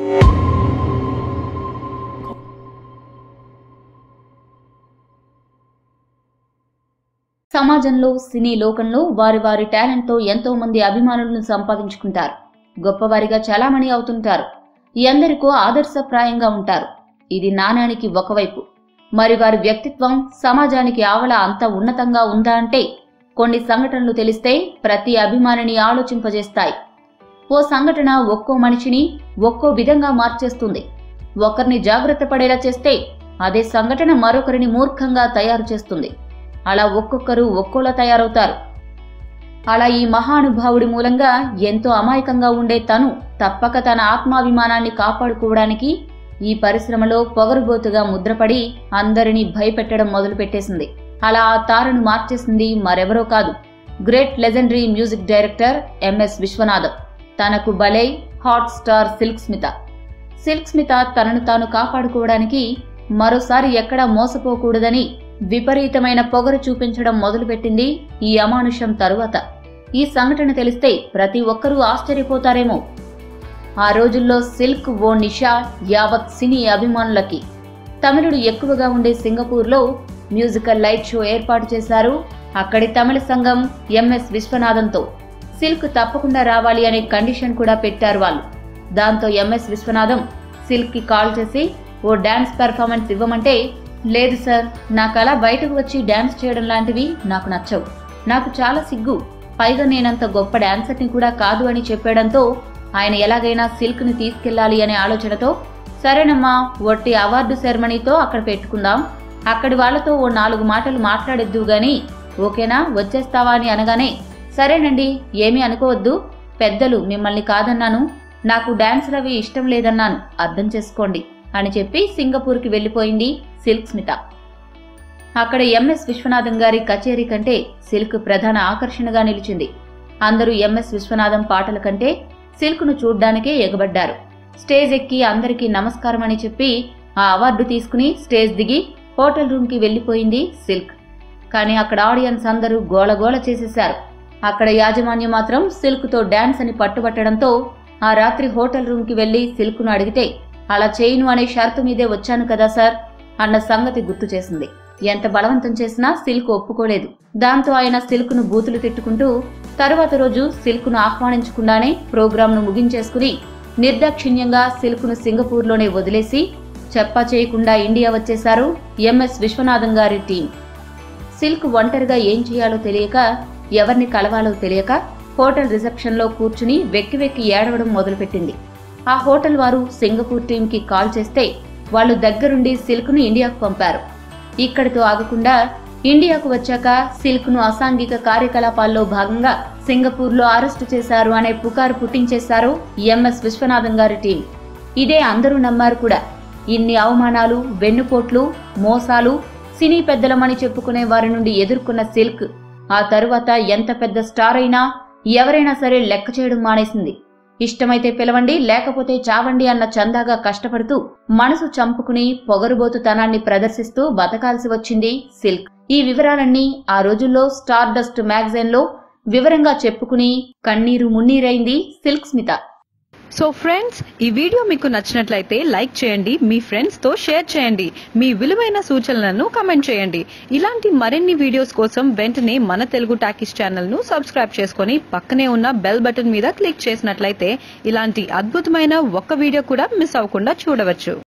సమాజంలో సినీ లోకంలో వారి వారి టాలెంట్తో ఎంతో మంది అభిమానులను సంపాదించుకుంటారు గొప్పవారిగా చలామణి అవుతుంటారు ఎందరికో ఆదర్శప్రాయంగా ఉంటారు ఇది నాణానికి ఒకవైపు మరి వారి వ్యక్తిత్వం సమాజానికి ఆవల అంత ఉన్నతంగా ఉందా అంటే కొన్ని సంఘటనలు తెలిస్తే ప్రతి అభిమానిని ఆలోచింపజేస్తాయి ఓ సంఘటన ఒక్కో మనిషిని ఒక్కో విధంగా మార్చేస్తుంది ఒకరిని జాగ్రత్త పడేలా చేస్తే అదే సంఘటన మరొకరిని మూర్ఖంగా తయారు చేస్తుంది అలా ఒక్కొక్కరు ఒక్కోలా తయారవుతారు అలా ఈ మహానుభావుడి మూలంగా ఎంతో అమాయకంగా ఉండే తను తప్పక తన ఆత్మాభిమానాన్ని కాపాడుకోవడానికి ఈ పరిశ్రమలో పొగరుబోతుగా ముద్రపడి అందరినీ భయపెట్టడం మొదలుపెట్టేసింది అలా ఆ తారను మార్చేసింది మరెవరో కాదు great legendary music director MS Viswanatham తనకు బలై hot star Silk Smitha Silk Smitha తనను తాను కాపాడుకోవడానికి మరోసారి ఎక్కడా మోసపోకూడదని విపరీతమైన పొగరు చూపించడం మొదలుపెట్టింది ఈ అమానుషం తరువాత ఈ సంఘటన తెలిస్తే ప్రతి ఒక్కరూ ఆశ్చర్యపోతారేమో ఆ రోజుల్లో సిల్క్ ఓ నిషా యావత్ సినీ అభిమానులకి తమిళుడు ఎక్కువగా ఉండే సింగపూర్లో మ్యూజికల్ లైట్ షో ఏర్పాటు చేశారు అక్కడి తమిళ సంఘం ఎంఎస్ విశ్వనాథంతో సిల్క్ తప్పకుండా రావాలి అనే కండిషన్ కూడా పెట్టారు వాళ్ళు దాంతో ఎంఎస్ విశ్వనాథం సిల్క్ కి కాల్ చేసి ఓ డాన్స్ పెర్ఫార్మెన్స్ ఇవ్వమంటే లేదు సార్ నాకు అలా బయటకు వచ్చి డాన్స్ చేయడం లాంటివి నాకు నచ్చవు నాకు చాలా సిగ్గు పైగా నేనంత గొప్ప డాన్సర్ని కూడా కాదు అని చెప్పడంతో ఆయన ఎలాగైనా సిల్క్ ని తీసుకెళ్లాలి అనే ఆలోచనతో సరేనమ్మా ఒట్టి అవార్డు సెరమనీతో అక్కడ పెట్టుకుందాం అక్కడి వాళ్ళతో ఓ నాలుగు మాటలు మాట్లాడొద్దు గాని ఓకేనా వచ్చేస్తావా అని అనగానే సరేనండి ఏమీ అనుకోవద్దు పెద్దలు మిమ్మల్ని కాదన్నాను నాకు డాన్సులవి ఇష్టం లేదన్నాను అర్థం చేసుకోండి అని చెప్పి సింగపూర్కి వెళ్ళిపోయింది సిల్క్ స్మిత అక్కడ ఎంఎస్ విశ్వనాథం గారి కచేరీ కంటే సిల్క్ ప్రధాన ఆకర్షణగా నిలిచింది అందరూ ఎంఎస్ విశ్వనాథం పాటల కంటే సిల్క్ను చూడ్డానికే ఎగబడ్డారు స్టేజ్ ఎక్కి అందరికీ నమస్కారం అని చెప్పి ఆ అవార్డు తీసుకుని స్టేజ్ దిగి హోటల్ రూమ్కి వెళ్ళిపోయింది సిల్క్ కానీ అక్కడ ఆడియన్స్ అందరూ గోలగోల చేసేశారు అక్కడ యాజమాన్యం మాత్రం సిల్క్తో డాన్స్ అని పట్టుబట్టడంతో ఆ రాత్రి హోటల్ రూమ్కి వెళ్లి సిల్క్ను అడిగితే అలా చేయను అనే షరతు మీదే వచ్చాను కదా సార్ అన్న సంగతి గుర్తు చేసింది ఎంత బలవంతం చేసినా సిల్క్ ఒప్పుకోలేదు దాంతో ఆయన సిల్క్ను బూతులు తిట్టుకుంటూ తరువాత రోజు సిల్క్ను ఆహ్వానించకుండానే ప్రోగ్రాంను ముగించేసుకుని నిర్దాక్షిణ్యంగా సిల్క్ను సింగపూర్లోనే వదిలేసి చెప్పా చేయకుండా ఇండియా వచ్చేశారు ఎంఎస్ విశ్వనాథం గారి టీం సిల్క్ ఒంటరిగా ఏం చేయాలో తెలియక ఎవరిని కలవాలో తెలియక హోటల్ రిసెప్షన్లో కూర్చుని వెక్కి వెక్కి ఏడవడం మొదలుపెట్టింది ఆ హోటల్ వారు సింగపూర్ టీంకి కాల్ చేస్తే వాళ్ళు దగ్గరుండి సిల్క్ను ఇండియాకు పంపారు ఇక్కడితో ఆగకుండా ఇండియాకు వచ్చాక సిల్క్ను అసాంఘిక కార్యకలాపాల్లో భాగంగా సింగపూర్లో అరెస్టు చేశారు అనే పుకారు పుట్టించేశారు ఎంఎస్ విశ్వనాథం గారి టీం ఇదే అందరూ నమ్మారు కూడా ఇన్ని అవమానాలు వెన్నుపోట్లు మోసాలు సినీ పెద్దలమని చెప్పుకునే వారి నుండి ఎదుర్కొన్న సిల్క్ ఆ తరువాత ఎంత పెద్ద స్టార్ అయినా ఎవరైనా సరే లెక్క చేయడం మానేసింది ఇష్టమైతే పిలవండి లేకపోతే చావండి అన్న చందాగా కష్టపడుతూ మనసు చంపుకుని పొగరుబోతుతనాన్ని ప్రదర్శిస్తూ బతకాల్సి వచ్చింది సిల్క్ ఈ వివరాలన్నీ ఆ రోజుల్లో స్టార్ డస్ట్ మ్యాగజైన్ లో వివరంగా చెప్పుకుని కన్నీరు మున్నీరైంది సిల్క్ స్మిత సో ఫ్రెండ్స్ ఈ వీడియో మీకు నచ్చినట్లయితే లైక్ చేయండి మీ ఫ్రెండ్స్ తో షేర్ చేయండి మీ విలువైన సూచనలను కమెంట్ చేయండి ఇలాంటి మరిన్ని వీడియోస్ కోసం వెంటనే మన తెలుగు టాకీస్ ఛానల్ ను సబ్స్క్రైబ్ చేసుకొని పక్కనే ఉన్న బెల్ బటన్ మీద క్లిక్ చేసినట్లయితే ఇలాంటి అద్భుతమైన ఒక్క వీడియో కూడా మిస్ అవ్వకుండా చూడవచ్చు